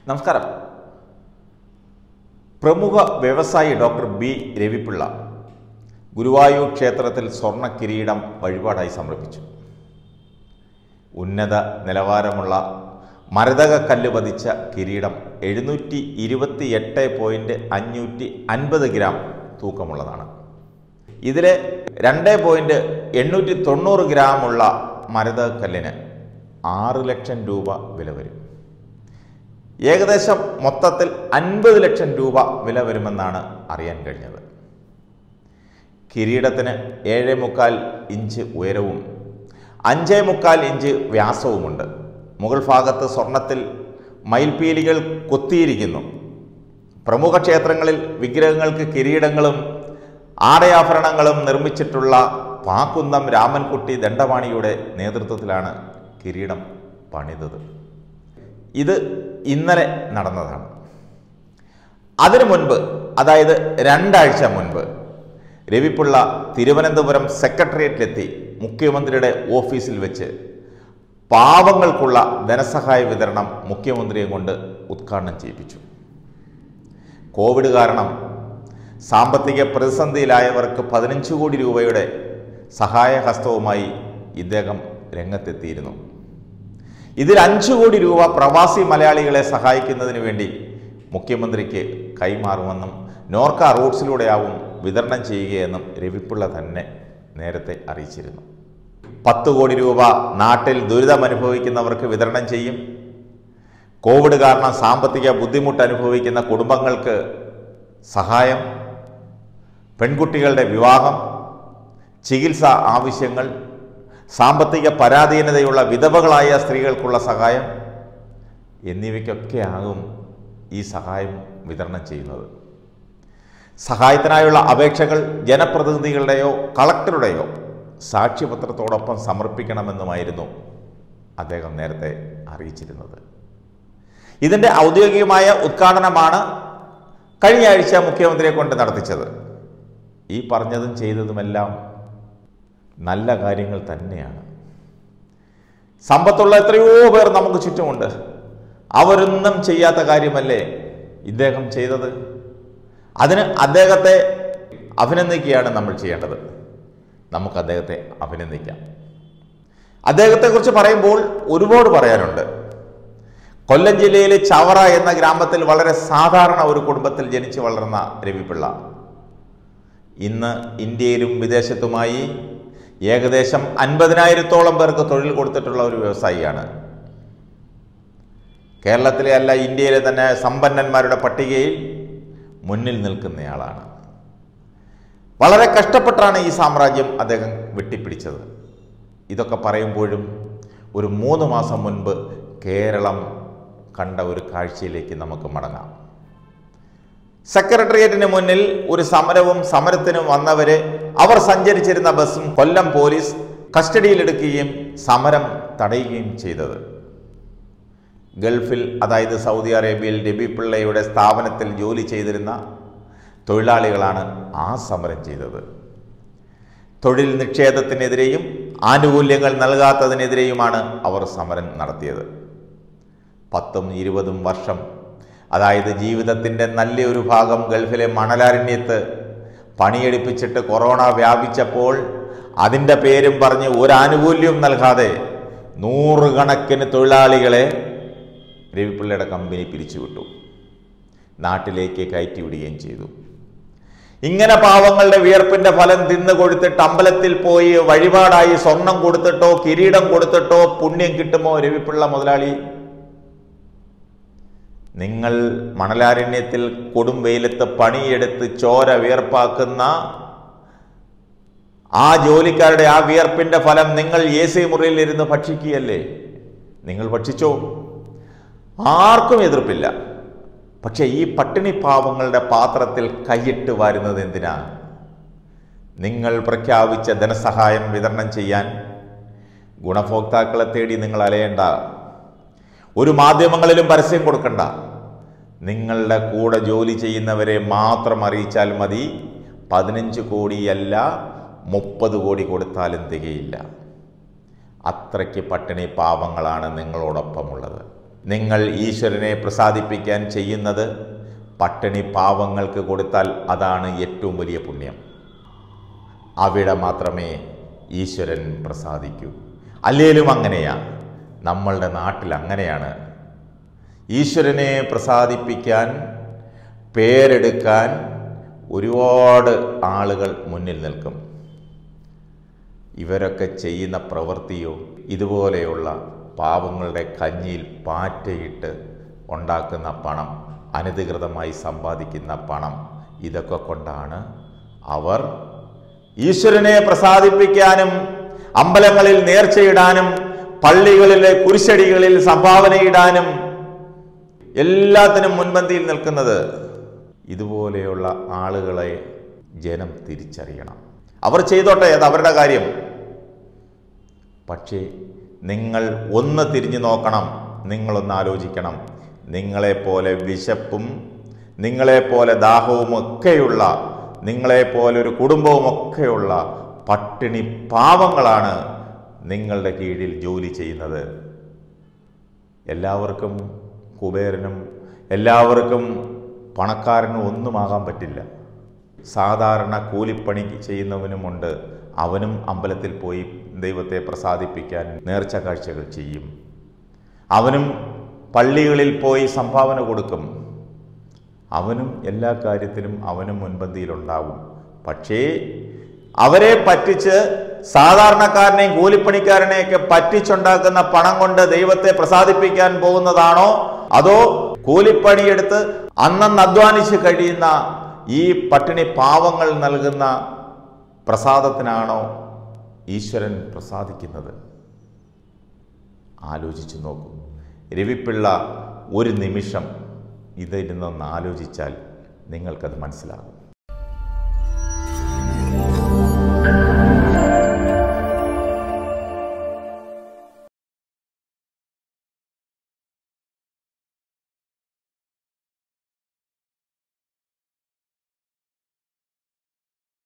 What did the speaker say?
നമസ്കാരം പ്രമുഖ വ്യവസായി ഡോക്ടർ ബി രവിപിള്ള ഗുരുവായൂർ ക്ഷേത്രത്തിൽ സ്വർണ്ണ കിരീടം വഴിപാടായി സമർപ്പിച്ചു ഉന്നത നിലവാരമുള്ള മരതക കല്ല് പതിച്ച കിരീടം എഴുന്നൂറ്റി ഇരുപത്തി എട്ട് പോയിൻറ്റ് അഞ്ഞൂറ്റി അൻപത് ഗ്രാം തൂക്കമുള്ളതാണ് ഇതിലെ രണ്ട് പോയിൻറ്റ് എണ്ണൂറ്റി തൊണ്ണൂറ് ഗ്രാമുള്ള മരതക കല്ലിന് ആറ് ലക്ഷം രൂപ വില വരും ഏകദേശം മൊത്തത്തിൽ അൻപത് ലക്ഷം രൂപ വില വരുമെന്നാണ് അറിയാൻ കഴിഞ്ഞത് കിരീടത്തിന് ഏഴ് മുക്കാൽ ഇഞ്ച് ഉയരവും അഞ്ചേ മുക്കാൽ ഇഞ്ച് വ്യാസവുമുണ്ട് മുകൾ ഭാഗത്ത് സ്വർണത്തിൽ മയിൽപീലികൾ കൊത്തിയിരിക്കുന്നു പ്രമുഖ ക്ഷേത്രങ്ങളിൽ വിഗ്രഹങ്ങൾക്ക് കിരീടങ്ങളും ആടയാഭരണങ്ങളും നിർമ്മിച്ചിട്ടുള്ള പാക്കുന്നം രാമൻകുട്ടി ദണ്ഡപാണിയുടെ നേതൃത്വത്തിലാണ് കിരീടം പണിതത് ഇത് ഇന്നലെ നടന്നതാണ് അതിനു മുൻപ് അതായത് രണ്ടാഴ്ച മുൻപ് രവിപിള്ള തിരുവനന്തപുരം സെക്രട്ടേറിയറ്റിലെത്തി മുഖ്യമന്ത്രിയുടെ ഓഫീസിൽ വെച്ച് പാവങ്ങൾക്കുള്ള ധനസഹായ വിതരണം മുഖ്യമന്ത്രിയെ കൊണ്ട് ഉദ്ഘാടനം ചെയ്യിപ്പിച്ചു കോവിഡ് കാരണം സാമ്പത്തിക പ്രതിസന്ധിയിലായവർക്ക് പതിനഞ്ച് കോടി രൂപയുടെ സഹായഹസ്തവുമായി ഇദ്ദേഹം രംഗത്തെത്തിയിരുന്നു ഇതിൽ അഞ്ചു കോടി രൂപ പ്രവാസി മലയാളികളെ സഹായിക്കുന്നതിന് വേണ്ടി മുഖ്യമന്ത്രിക്ക് കൈമാറുമെന്നും നോർക്ക റൂട്ട്സിലൂടെയാവും വിതരണം ചെയ്യുകയെന്നും രവിപ്പിള്ള തന്നെ നേരത്തെ അറിയിച്ചിരുന്നു പത്ത് കോടി രൂപ നാട്ടിൽ ദുരിതമനുഭവിക്കുന്നവർക്ക് വിതരണം ചെയ്യും കോവിഡ് കാരണം സാമ്പത്തിക ബുദ്ധിമുട്ട് അനുഭവിക്കുന്ന കുടുംബങ്ങൾക്ക് സഹായം പെൺകുട്ടികളുടെ വിവാഹം ചികിത്സ ആവശ്യങ്ങൾ സാമ്പത്തിക പരാധീനതയുള്ള വിധവകളായ സ്ത്രീകൾക്കുള്ള സഹായം എന്നിവയ്ക്കൊക്കെ ആകും ഈ സഹായം വിതരണം ചെയ്യുന്നത് സഹായത്തിനായുള്ള അപേക്ഷകൾ ജനപ്രതിനിധികളുടെയോ കളക്ടറുടെയോ സാക്ഷ്യപത്രത്തോടൊപ്പം സമർപ്പിക്കണമെന്നുമായിരുന്നു അദ്ദേഹം നേരത്തെ അറിയിച്ചിരുന്നത് ഇതിൻ്റെ ഔദ്യോഗികമായ ഉദ്ഘാടനമാണ് കഴിഞ്ഞ ആഴ്ച മുഖ്യമന്ത്രിയെ കൊണ്ട് നടത്തിച്ചത് ഈ പറഞ്ഞതും ചെയ്തതുമെല്ലാം നല്ല കാര്യങ്ങൾ തന്നെയാണ് സമ്പത്തുള്ള എത്രയോ പേർ നമുക്ക് ചുറ്റുമുണ്ട് അവരൊന്നും ചെയ്യാത്ത കാര്യമല്ലേ ഇദ്ദേഹം ചെയ്തത് അതിന് അദ്ദേഹത്തെ അഭിനന്ദിക്കുകയാണ് നമ്മൾ ചെയ്യേണ്ടത് നമുക്ക് അദ്ദേഹത്തെ അഭിനന്ദിക്കാം അദ്ദേഹത്തെക്കുറിച്ച് പറയുമ്പോൾ ഒരുപാട് പറയാനുണ്ട് കൊല്ലം ജില്ലയിലെ ചവറ എന്ന ഗ്രാമത്തിൽ വളരെ സാധാരണ ഒരു കുടുംബത്തിൽ ജനിച്ചു വളർന്ന രവിപിള്ള ഇന്ന് ഇന്ത്യയിലും വിദേശത്തുമായി ഏകദേശം അൻപതിനായിരത്തോളം പേർക്ക് തൊഴിൽ കൊടുത്തിട്ടുള്ള ഒരു വ്യവസായിയാണ് കേരളത്തിലെ അല്ല ഇന്ത്യയിലെ തന്നെ സമ്പന്നന്മാരുടെ പട്ടികയിൽ മുന്നിൽ നിൽക്കുന്നയാളാണ് വളരെ കഷ്ടപ്പെട്ടാണ് ഈ സാമ്രാജ്യം അദ്ദേഹം വെട്ടിപ്പിടിച്ചത് ഇതൊക്കെ പറയുമ്പോഴും ഒരു മൂന്ന് മാസം മുൻപ് കേരളം കണ്ട ഒരു കാഴ്ചയിലേക്ക് നമുക്ക് മടങ്ങാം സെക്രട്ടേറിയറ്റിന് മുന്നിൽ ഒരു സമരവും സമരത്തിനും വന്നവരെ അവർ സഞ്ചരിച്ചിരുന്ന ബസ്സും കൊല്ലം പോലീസ് കസ്റ്റഡിയിലെടുക്കുകയും സമരം തടയുകയും ചെയ്തത് ഗൾഫിൽ അതായത് സൗദി അറേബ്യയിൽ രബി പിള്ളയുടെ സ്ഥാപനത്തിൽ ജോലി ചെയ്തിരുന്ന തൊഴിലാളികളാണ് ആ സമരം ചെയ്തത് തൊഴിൽ നിക്ഷേപത്തിനെതിരെയും ആനുകൂല്യങ്ങൾ നൽകാത്തതിനെതിരെയുമാണ് അവർ സമരം നടത്തിയത് പത്തും ഇരുപതും വർഷം അതായത് ജീവിതത്തിൻ്റെ നല്ലൊരു ഭാഗം ഗൾഫിലെ മണലാരണ്യത്ത് പണിയെടുപ്പിച്ചിട്ട് കൊറോണ വ്യാപിച്ചപ്പോൾ അതിൻ്റെ പേരും പറഞ്ഞ് ഒരു ആനുകൂല്യവും നൽകാതെ നൂറുകണക്കിന് തൊഴിലാളികളെ രവിപിള്ളയുടെ കമ്പനി പിരിച്ചുവിട്ടു നാട്ടിലേക്ക് കയറ്റിവിടുകയും ചെയ്തു ഇങ്ങനെ പാവങ്ങളുടെ വിയർപ്പിന്റെ ഫലം തിന്നു കൊടുത്തിട്ട് അമ്പലത്തിൽ പോയി വഴിപാടായി സ്വർണം കൊടുത്തിട്ടോ കിരീടം കൊടുത്തിട്ടോ പുണ്യം കിട്ടുമോ രവിപിള്ള മുതലാളി നിങ്ങൾ മണലാരണ്യത്തിൽ കൊടും വെയിലത്ത് പണിയെടുത്ത് ചോര വിയർപ്പാക്കുന്ന ആ ജോലിക്കാരുടെ ആ വിയർപ്പിന്റെ ഫലം നിങ്ങൾ എ സി മുറിയിൽ ഇരുന്ന് ഭക്ഷിക്കുകയല്ലേ നിങ്ങൾ ഭക്ഷിച്ചോ ആർക്കും എതിർപ്പില്ല പക്ഷെ ഈ പട്ടിണി പാവങ്ങളുടെ പാത്രത്തിൽ കൈയിട്ട് വാരുന്നത് എന്തിനാ നിങ്ങൾ പ്രഖ്യാപിച്ച ധനസഹായം വിതരണം ചെയ്യാൻ ഗുണഭോക്താക്കളെ തേടി നിങ്ങൾ അലയേണ്ട ഒരു മാധ്യമങ്ങളിലും പരസ്യം കൊടുക്കണ്ട നിങ്ങളുടെ കൂടെ ജോലി ചെയ്യുന്നവരെ മാത്രം അറിയിച്ചാൽ മതി പതിനഞ്ച് കോടിയല്ല മുപ്പത് കോടി കൊടുത്താലും തികയില്ല അത്രയ്ക്ക് പട്ടിണി പാവങ്ങളാണ് നിങ്ങളോടൊപ്പമുള്ളത് നിങ്ങൾ ഈശ്വരനെ പ്രസാദിപ്പിക്കാൻ ചെയ്യുന്നത് പട്ടിണി പാവങ്ങൾക്ക് കൊടുത്താൽ അതാണ് ഏറ്റവും വലിയ പുണ്യം അവിടെ മാത്രമേ ഈശ്വരൻ പ്രസാദിക്കൂ അല്ലേലും അങ്ങനെയാ നമ്മളുടെ നാട്ടിൽ അങ്ങനെയാണ് ഈശ്വരനെ പ്രസാദിപ്പിക്കാൻ പേരെടുക്കാൻ ഒരുപാട് ആളുകൾ മുന്നിൽ നിൽക്കും ഇവരൊക്കെ ചെയ്യുന്ന പ്രവൃത്തിയോ ഇതുപോലെയുള്ള പാവങ്ങളുടെ കഞ്ഞിയിൽ പാറ്റയിട്ട് ഉണ്ടാക്കുന്ന പണം അനധികൃതമായി സമ്പാദിക്കുന്ന പണം ഇതൊക്കെ കൊണ്ടാണ് അവർ ഈശ്വരനെ പ്രസാദിപ്പിക്കാനും അമ്പലങ്ങളിൽ നേർച്ചയിടാനും പള്ളികളിലെ കുരിശടികളിൽ സംഭാവനയിടാനും എല്ലാത്തിനും മുൻപന്തിയിൽ നിൽക്കുന്നത് ഇതുപോലെയുള്ള ആളുകളെ ജനം തിരിച്ചറിയണം അവർ ചെയ്തോട്ടെ അത് അവരുടെ കാര്യം പക്ഷേ നിങ്ങൾ ഒന്ന് തിരിഞ്ഞു നോക്കണം നിങ്ങളൊന്ന് ആലോചിക്കണം നിങ്ങളെപ്പോലെ വിശപ്പും നിങ്ങളെപ്പോലെ ദാഹവും ഒക്കെയുള്ള നിങ്ങളെപ്പോലെ ഒരു കുടുംബവും ഒക്കെയുള്ള പട്ടിണി പാവങ്ങളാണ് നിങ്ങളുടെ കീഴിൽ ജോലി ചെയ്യുന്നത് എല്ലാവർക്കും കുബേരനും എല്ലാവർക്കും പണക്കാരനും ഒന്നുമാകാൻ പറ്റില്ല സാധാരണ കൂലിപ്പണി ചെയ്യുന്നവനുമുണ്ട് അവനും അമ്പലത്തിൽ പോയി ദൈവത്തെ പ്രസാദിപ്പിക്കാൻ നേർച്ച കാഴ്ചകൾ ചെയ്യും അവനും പള്ളികളിൽ പോയി സംഭാവന കൊടുക്കും അവനും എല്ലാ കാര്യത്തിലും അവനും മുൻപന്തിയിലുണ്ടാവും പക്ഷേ അവരെ പറ്റിച്ച് സാധാരണക്കാരനെയും കൂലിപ്പണിക്കാരനെയൊക്കെ പറ്റിച്ചുണ്ടാക്കുന്ന പണം കൊണ്ട് ദൈവത്തെ പ്രസാദിപ്പിക്കാൻ പോകുന്നതാണോ അതോ കൂലിപ്പണിയെടുത്ത് അന്നന്ന് അധ്വാനിച്ച് കഴിയുന്ന ഈ പട്ടിണി പാവങ്ങൾ നൽകുന്ന പ്രസാദത്തിനാണോ ഈശ്വരൻ പ്രസാദിക്കുന്നത് ആലോചിച്ചു നോക്കൂ രവിപ്പിള്ള ഒരു നിമിഷം ഇതിരുന്നൊന്ന് ആലോചിച്ചാൽ നിങ്ങൾക്കത് മനസ്സിലാകും